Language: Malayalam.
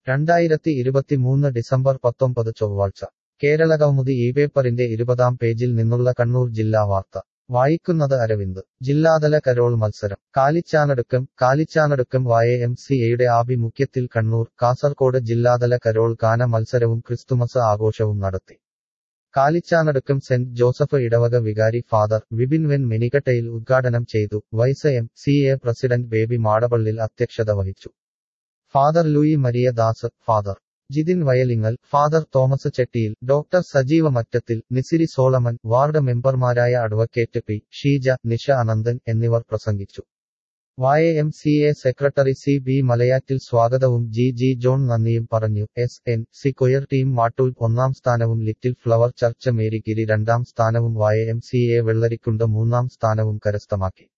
രണ്ടായിരത്തി ഇരുപത്തിമൂന്ന് ഡിസംബർ പത്തൊമ്പത് ചൊവ്വാഴ്ച കേരളകൗമുദി ഈ പേപ്പറിന്റെ ഇരുപതാം പേജിൽ നിന്നുള്ള കണ്ണൂർ ജില്ലാ വാർത്ത വായിക്കുന്നത് അരവിന്ദ് ജില്ലാതല കരോൾ മത്സരം കാലിച്ചാനടുക്കം കാലിച്ചാനടുക്കം വായ എം സി എയുടെ ആഭിമുഖ്യത്തിൽ കണ്ണൂർ കാസർകോട് ജില്ലാതല കരോൾ ഗാന മത്സരവും ക്രിസ്തുമസ് ആഘോഷവും നടത്തി കാലിച്ചാനടുക്കം സെന്റ് ജോസഫ് ഇടവക വികാരി ഫാദർ വിപിൻ വെൻ മെനികട്ടയിൽ ഉദ്ഘാടനം ചെയ്തു vice M C A president Baby Madapallil അധ്യക്ഷത വഹിച്ചു father Louis Mariadas father Jithin Vayalingal father Thomas Chettiyil doctor Sajeeva Mattathil നിസിരി സോളമൻ വാർഡ് മെമ്പർമാരായ അഡ്വക്കേറ്റ് പി ഷീജ നിഷ അനന്തൻ എന്നിവർ പ്രസംഗിച്ചു Y M C A secretary C B Malayattil സ്വാഗതവും ജി ജി ജോൺ നന്ദിയും പറഞ്ഞു S N C choir team Mattool ഒന്നാം സ്ഥാനവും ലിറ്റിൽ ഫ്ലവർ ചർച്ച് മേരിഗിരി രണ്ടാം സ്ഥാനവും വായ എം സി എ വെള്ളരിക്കുണ്ട് മൂന്നാം സ്ഥാനവും കരസ്ഥമാക്കി